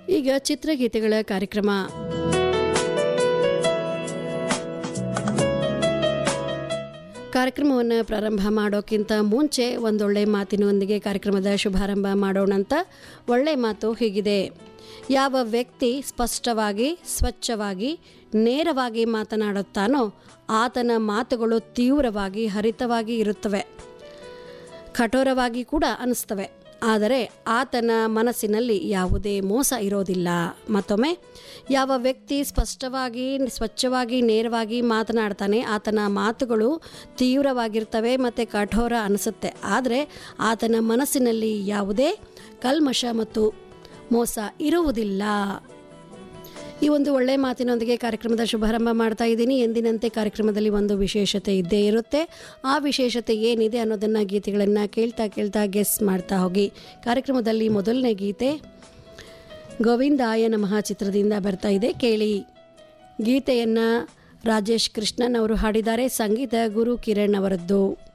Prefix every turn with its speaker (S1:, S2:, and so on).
S1: ಈಗ ಚಿತ್ರಗೀತೆಗಳ ಕಾರ್ಯಕ್ರಮ ಕಾರ್ಯಕ್ರಮವನ್ನು ಪ್ರಾರಂಭ ಮಾಡೋಕ್ಕಿಂತ ಮುಂಚೆ ಒಂದೊಳ್ಳೆ ಮಾತಿನೊಂದಿಗೆ ಕಾರ್ಯಕ್ರಮದ ಶುಭಾರಂಭ ಮಾಡೋಣಂತ ಒಳ್ಳೆ ಮಾತು ಹೀಗಿದೆ ಯಾವ ವ್ಯಕ್ತಿ ಸ್ಪಷ್ಟವಾಗಿ ಸ್ವಚ್ಛವಾಗಿ ನೇರವಾಗಿ ಮಾತನಾಡುತ್ತಾನೋ ಆತನ ಮಾತುಗಳು ತೀವ್ರವಾಗಿ ಹರಿತವಾಗಿ ಇರುತ್ತವೆ ಕಠೋರವಾಗಿ ಕೂಡ ಅನಿಸ್ತವೆ ಆದರೆ ಆತನ ಮನಸ್ಸಿನಲ್ಲಿ ಯಾವುದೇ ಮೋಸ ಇರೋದಿಲ್ಲ ಮತ್ತೊಮ್ಮೆ ಯಾವ ವ್ಯಕ್ತಿ ಸ್ಪಷ್ಟವಾಗಿ ಸ್ವಚ್ಛವಾಗಿ ನೇರವಾಗಿ ಮಾತನಾಡ್ತಾನೆ ಆತನ ಮಾತುಗಳು ತೀವ್ರವಾಗಿರ್ತವೆ ಮತ್ತು ಕಠೋರ ಅನಿಸುತ್ತೆ ಆದರೆ ಆತನ ಮನಸ್ಸಿನಲ್ಲಿ ಯಾವುದೇ ಕಲ್ಮಶ ಮತ್ತು ಮೋಸ ಇರುವುದಿಲ್ಲ ಈ ಒಂದು ಒಳ್ಳೆ ಮಾತಿನೊಂದಿಗೆ ಕಾರ್ಯಕ್ರಮದ ಶುಭಾರಂಭ ಮಾಡ್ತಾ ಇದ್ದೀನಿ ಎಂದಿನಂತೆ ಕಾರ್ಯಕ್ರಮದಲ್ಲಿ ಒಂದು ವಿಶೇಷತೆ ಇದ್ದೇ ಇರುತ್ತೆ ಆ ವಿಶೇಷತೆ ಏನಿದೆ ಅನ್ನೋದನ್ನು ಗೀತೆಗಳನ್ನು ಕೇಳ್ತಾ ಕೇಳ್ತಾ ಗೆಸ್ ಮಾಡ್ತಾ ಹೋಗಿ ಕಾರ್ಯಕ್ರಮದಲ್ಲಿ ಮೊದಲನೇ ಗೀತೆ ಗೋವಿಂದಾಯ ನಮಃ ಚಿತ್ರದಿಂದ ಬರ್ತಾ ಇದೆ ಕೇಳಿ ಗೀತೆಯನ್ನು ರಾಜೇಶ್ ಕೃಷ್ಣನ್ ಅವರು ಹಾಡಿದ್ದಾರೆ ಸಂಗೀತ ಗುರು ಕಿರಣ್ ಅವರದ್ದು